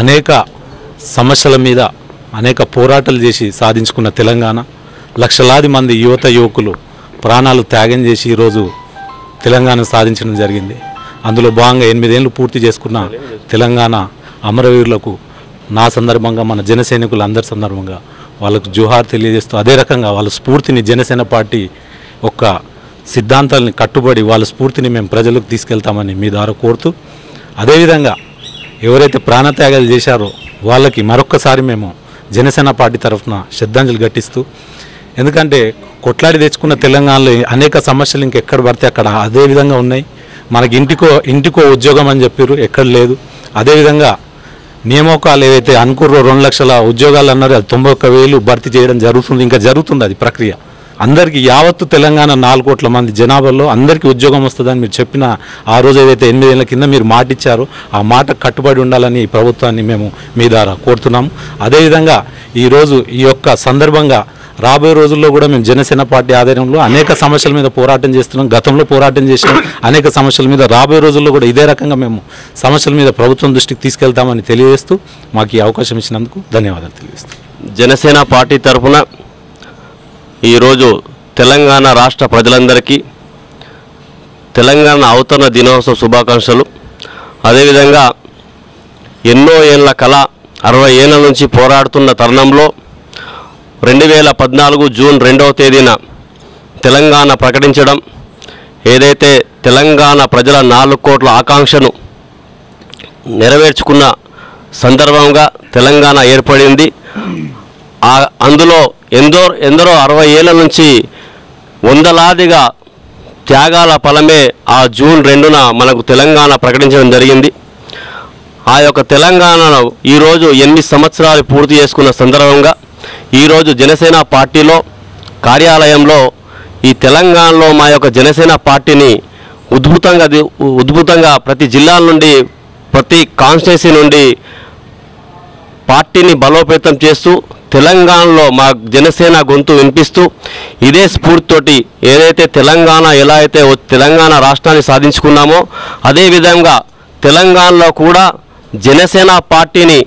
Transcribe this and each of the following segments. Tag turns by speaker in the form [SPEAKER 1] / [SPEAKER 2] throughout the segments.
[SPEAKER 1] అనేక సమస్యల మీద అనేక పోరాటాలు చేసి సాధించుకున్న తెలంగాణ లక్షలాది మంది యువత యువకులు ప్రాణాలు త్యాగం చేసి ఈరోజు తెలంగాణ సాధించడం జరిగింది అందులో భాగంగా ఎనిమిదేళ్ళు పూర్తి చేసుకున్న తెలంగాణ అమరవీరులకు నా సందర్భంగా మన జన సైనికులు అందరి సందర్భంగా వాళ్ళకు జోహార్ తెలియజేస్తూ అదే రకంగా వాళ్ళ స్ఫూర్తిని జనసేన పార్టీ ఒక్క సిద్ధాంతాలని కట్టుబడి వాళ్ళ స్ఫూర్తిని మేము ప్రజలకు తీసుకెళ్తామని మీ ద్వారా కోరుతూ అదేవిధంగా ఎవరైతే ప్రాణత్యాగాలు చేశారో వాళ్ళకి మరొక్కసారి మేము జనసేన పార్టీ తరఫున శ్రద్ధాంజలి ఘటిస్తూ ఎందుకంటే కొట్లాడి తెచ్చుకున్న తెలంగాణలో అనేక సమస్యలు ఇంకెక్కడ పడితే అక్కడ అదే విధంగా ఉన్నాయి మనకి ఇంటికో ఇంటికో ఉద్యోగం అని చెప్పారు ఎక్కడ లేదు అదేవిధంగా నియామకాలు ఏవైతే అనుకుర్రో రెండు లక్షల ఉద్యోగాలు అన్నారు అది తొంభై ఒక్క వేలు భర్తీ చేయడం జరుగుతుంది ఇంకా జరుగుతుంది అది ప్రక్రియ అందరికీ యావత్తు తెలంగాణ నాలుగు కోట్ల మంది జనాభాలో అందరికీ ఉద్యోగం వస్తుందని మీరు చెప్పిన ఆ రోజు ఏదైతే ఎనిమిదేళ్ల కింద మీరు మాట ఇచ్చారో ఆ మాట కట్టుబడి ఉండాలని ఈ ప్రభుత్వాన్ని మేము మీ ద్వారా కోరుతున్నాము అదేవిధంగా ఈరోజు ఈ యొక్క సందర్భంగా రాబోయే రోజుల్లో కూడా మేము జనసేన పార్టీ ఆధ్వర్యంలో అనేక సమస్యల మీద పోరాటం చేస్తున్నాం గతంలో పోరాటం చేసినాం అనేక సమస్యల మీద రాబోయే రోజుల్లో కూడా ఇదే రకంగా మేము సమస్యల మీద ప్రభుత్వం దృష్టికి తీసుకెళ్తామని తెలియజేస్తూ మాకు ఈ అవకాశం ఇచ్చినందుకు ధన్యవాదాలు తెలియజేస్తాం
[SPEAKER 2] జనసేన పార్టీ తరఫున ఈరోజు తెలంగాణ రాష్ట్ర ప్రజలందరికీ తెలంగాణ అవతరణ దినోత్సవ శుభాకాంక్షలు అదేవిధంగా ఎన్నో ఏళ్ల కళ అరవై ఏళ్ళ నుంచి పోరాడుతున్న తరుణంలో రెండు వేల పద్నాలుగు జూన్ రెండవ తేదీన తెలంగాణ ప్రకటించడం ఏదైతే తెలంగాణ ప్రజల నాలుగు కోట్ల ఆకాంక్షను నెరవేర్చుకున్న సందర్భంగా తెలంగాణ ఏర్పడింది ఆ- అందులో ఎందో ఎందరో అరవై ఏళ్ళ నుంచి వందలాదిగా త్యాగాల ఫలమే ఆ జూన్ రెండున మనకు తెలంగాణ ప్రకటించడం జరిగింది ఆ యొక్క తెలంగాణను ఈరోజు ఎనిమిది సంవత్సరాలు పూర్తి చేసుకున్న సందర్భంగా ఈరోజు జనసేన పార్టీలో కార్యాలయంలో ఈ తెలంగాణలో మా యొక్క జనసేన పార్టీని ఉద్భుతంగా ది- ఉద్భుతంగా ప్రతి జిల్లాల నుండి ప్రతి కాన్స్టిట్యున్సీ నుండి పార్టీని బలోపేతం చేస్తూ తెలంగాణలో మా జనసేన గొంతు వినిపిస్తూ ఇదే స్ఫూర్తితోటి ఏదైతే తెలంగాణ ఎలా అయితే వ- తెలంగాణ రాష్ట్రాన్ని సాధించుకున్నామో అదేవిధంగా తెలంగాణలో కూడా జనసేన పార్టీని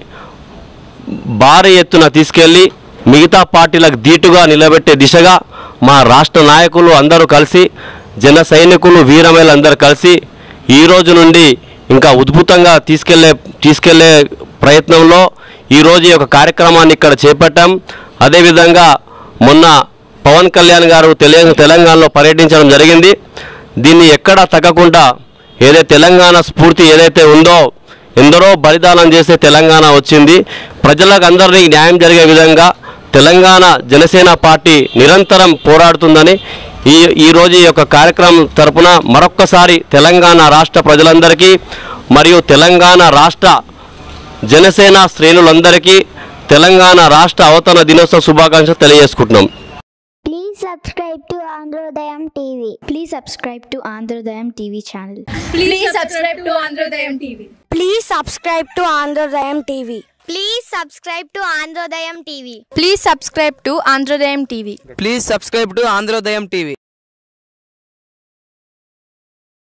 [SPEAKER 2] భారీ ఎత్తున తీసుకెళ్ళి మిగతా పార్టీలకు ధీటుగా నిలబెట్టే దిశగా మా రాష్ట్ర నాయకులు అందరూ కలిసి జన సైనికులు వీరమేలు అందరూ కలిసి ఈ రోజు నుండి ఇంకా ఉద్భుతంగా తీసుకెళ్లే తీసుకెళ్లే ప్రయత్నంలో ఈరోజు ఈ యొక్క కార్యక్రమాన్ని ఇక్కడ చేపట్టాం అదేవిధంగా మొన్న పవన్ కళ్యాణ్ గారు తెల తెలంగాణలో పర్యటించడం జరిగింది దీన్ని ఎక్కడా తగ్గకుండా ఏదైతే తెలంగాణ స్ఫూర్తి ఏదైతే ఉందో ఎందరో బలిదానం చేసే తెలంగాణ వచ్చింది ప్రజలకు అందరినీ న్యాయం జరిగే విధంగా తెలంగాణ జనసేన పార్టీ నిరంతరం పోరాడుతుందని ఈ ఈరోజు ఈ యొక్క కార్యక్రమం తరపున మరొక్కసారి తెలంగాణ రాష్ట్ర ప్రజలందరికీ మరియు తెలంగాణ రాష్ట్ర జనసేన శ్రేణులందరికీ తెలంగాణ రాష్ట్ర అవతరణ దినోత్సవ శుభాకాంక్షలు తెలియజేసుకుంటున్నాం
[SPEAKER 3] Please subscribe to Androdayam TV.
[SPEAKER 4] Please subscribe to Androdayam TV channel.
[SPEAKER 5] Please subscribe to Androdayam TV.
[SPEAKER 3] Please subscribe to Androdayam TV. Please subscribe to Androdayam TV.
[SPEAKER 4] Please subscribe to Androdayam TV.
[SPEAKER 6] Please subscribe to Androdayam TV.